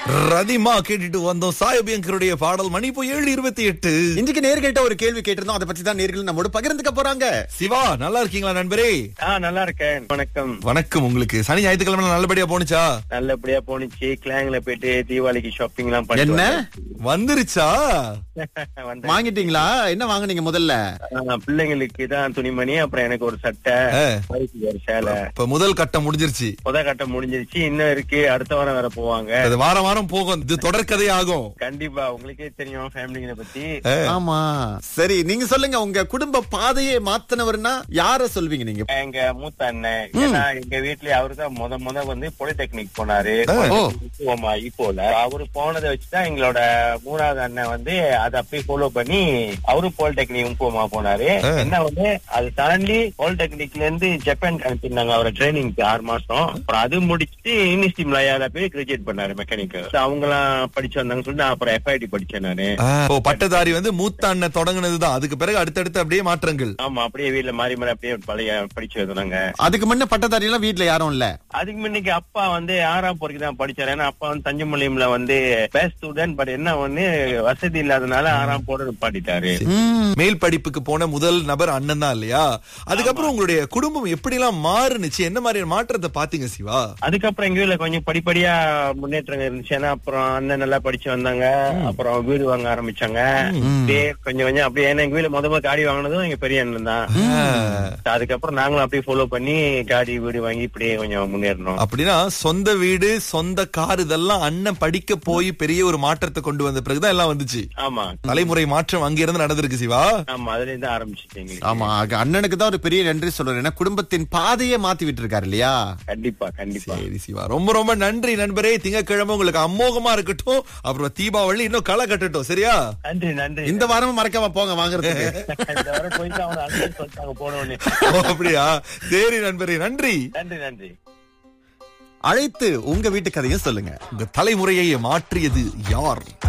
ரதிமா கேட்டுட்டு வந்தோம் சாயபியங்கருடைய பாடல் மணி இப்போ ஏழு இருபத்தி எட்டு இன்றைக்கு நேர்கள்ட்ட ஒரு கேள்வி கேட்டிருந்தோம் அதை பத்தி தான் நேர்கள் நம்மோட பகிர்ந்துக்க போறாங்க சிவா நல்லா இருக்கீங்களா நண்பரே ஆ நல்லா இருக்கேன் வணக்கம் வணக்கம் உங்களுக்கு சனி ஞாயிற்றுக்கிழமை நல்லபடியா போனுச்சா நல்லபடியா போனுச்சு கிளாங்ல போயிட்டு தீபாவளிக்கு ஷாப்பிங் எல்லாம் பண்ணிட்டு என்ன வந்துருச்சா வந்தேன். வந்தேன். வாங்கிட்டீங்களா என்ன வாங்குனீங்க முதல்ல ஆ, பிள்ளைங்களுக்கு தான் துணிமணி அப்புறம் எனக்கு ஒரு சட்டை ஆ. வயசுக்கு ஒரு சேலை இப்ப முதல் கட்டம் முடிஞ்சிருச்சு புத கட்டம் முடிஞ்சிருச்சு இன்னும் இருக்கு அடுத்த வாரம் வேற போவாங்க அது வாரம் வாரம் போகும் இது தொடர்கதை ஆகும் கண்டிப்பா உங்களுக்கே தெரியும் ஃபேமிலிங்களை பத்தி ஆமா சரி நீங்க சொல்லுங்க உங்க குடும்ப பாதையை மாத்தினவர்னா யார சொல்வீங்க நீங்க எங்க மூத்த அண்ணன் ஏன்னா எங்க வீட்லயே அவரு தான் முத முத வந்து பாலிடெக்னிக் போனாரு ஓ. போமா இப்போல அவரு போனதை வச்சுதான் எங்களோட மூணாவது அண்ணன் வந்து அதை அப்படியே ஃபாலோ பண்ணி அவரும் பாலிடெக்னிக் போமா போனாரு என்ன வந்து அது தாண்டி பாலிடெக்னிக்ல இருந்து ஜப்பான் அனுப்பியிருந்தாங்க அவரை ட்ரைனிங்க்கு ஆறு மாசம் அப்புறம் அது முடிச்சுட்டு யூனிவர்சிட்டி மலையாள போய் கிராஜுவேட் பண்ணாரு மெக்கானிக் அவங்க எல்லாம் படிச்சு வந்தாங்கன்னு சொல்லிட்டு நான் அப்புறம் எஃப்ஐடி படிச்சேன் நானு ஆ, ஓ பட்டதாரி வந்து மூத்த அண்ணன் தொடங்குனதுதான் அதுக்கு பிறகு அடுத்தடுத்து அப்படியே மாற்றங்கள் ஆமா அப்படியே வீட்டுல மாறி மாறி அப்படியே பழைய படிச்சு வந்தாங்க அதுக்கு முன்ன பட்டதாரி எல்லாம் வீட்ல யாரும் இல்ல அதுக்கு முன்னைக்கு அப்பா வந்து ஆறாம் பொறுக்கு தான் படிச்சாரு ஏன்னா அப்பா வந்து தஞ்சமல்லியம்ல வந்து பெஸ்ட் ஸ்டூடெண்ட் பட் என்ன ஒண்ணு வசதி இல்லாதனால ஆறாம் போட பாடிட்டாரு மேல் படிப்புக்கு போன முதல் நபர் அண்ணன் தான் இல்லையா அதுக்கப்புறம் உங்களுடைய குடும்பம் எப்படி எல்லாம் மாறுனுச்சு என்ன மாதிரியான மாற்றத்தை பாத்தீங்க சிவா அதுக்கப்புறம் எங்க வீட்டுல கொஞ்சம் படிப்படியா முன்னேற்றங்கள் இருந்துச்சு ஏன்னா அப்புறம் அண்ணன் நல்லா படிச்சு வந்தாங்க அப்புறம் வீடு வாங்க ஆரம்பிச்சாங்க அப்படியே கொஞ்சம் கொஞ்சம் அப்படியே ஏன்னா எங்க வீட்டுல முத முதல்ல காடி வாங்கினதும் எங்க பெரிய அண்ணன் தான் அதுக்கப்புறம் நாங்களும் அப்படியே ஃபாலோ பண்ணி காடி வீடு வாங்கி இப்படியே கொஞ்சம் முன்னேறணும் அப்படின்னா சொந்த வீடு சொந்த கார் இதெல்லாம் அண்ணன் படிக்க போய் பெரிய ஒரு மாற்றத்தை கொண்டு வந்த பிறகுதான் எல்லாம் வந்துச்சு ஆமா தலைமுறை மாற்றம் அங்க இருந்து நடந்திருக்கு சிவா ஆமா அதுல இருந்து ஆரம்பிச்சிச்சு எங்களுக்கு ஆமா அங்க அண்ணனுக்கு தான் ஒரு பெரிய நன்றி சொல்றேன் ஏன்னா குடும்பத்தின் பாதையை மாத்தி விட்டு இருக்காரு இல்லையா கண்டிப்பா கண்டிப்பா சரி சிவா ரொம்ப ரொம்ப நன்றி நண்பரே திங்கட்கிழமை உங்களுக்கு அமோகமா இருக்கட்டும் அப்புறம் தீபாவளி இன்னும் களை கட்டட்டும் சரியா நன்றி நன்றி இந்த வாரமும் மறக்காம போங்க வாங்குறதுக்கு இந்த வாரம் போயிட்டு அவங்க அனுப்பி சொல்லிட்டாங்க போனோன்னு ஓ, அப்படியா சரி நண்பரே நன்றி நன்றி நன்றி அழைத்து உங்க வீட்டு கதையும் சொல்லுங்க உங்க தலைமுறையை மாற்றியது யார்